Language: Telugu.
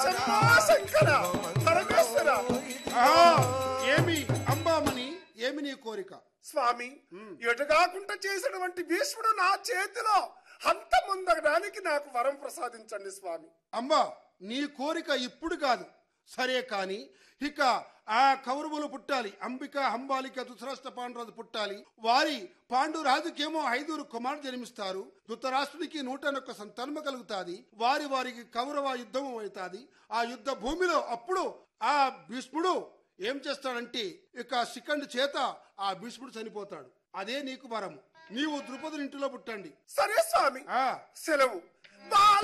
శంభో శంకర పరమేశ్వర ఆహా! ఏమి అంబామణి ఏమి నీ కోరిక స్వామి ఎటుగాకుండా చేసినటువంటి భీష్ముడు నా చేతిలో హంతముందడానికి నాకు వరం ప్రసాదించండి స్వామి అంబా నీ కోరిక ఇప్పుడు కాదు సరే కాని ఇక ఆ కౌరవులు పుట్టాలి అంబిక హంబాలిక ధృతరాష్ట్ర పాండురాజు పుట్టాలి వారి పాండురాజుకేమో ఐదుగురు కుమారుడు జన్మిస్తారు ధృతరాష్ట్రునికి నూటనొక్క సంతానము కలుగుతాది వారి వారికి కౌరవ యుద్ధం అవుతాది ఆ యుద్ధ భూమిలో అప్పుడు ఆ భీష్ముడు ఏం చేస్తాడంటే ఇక శిఖండి చేత ఆ భీష్ముడు చనిపోతాడు అదే నీకు వరము నీవు ద్రుపదుని ఇంటిలో పుట్టండి సరే స్వామి ఆ సెలవు బాల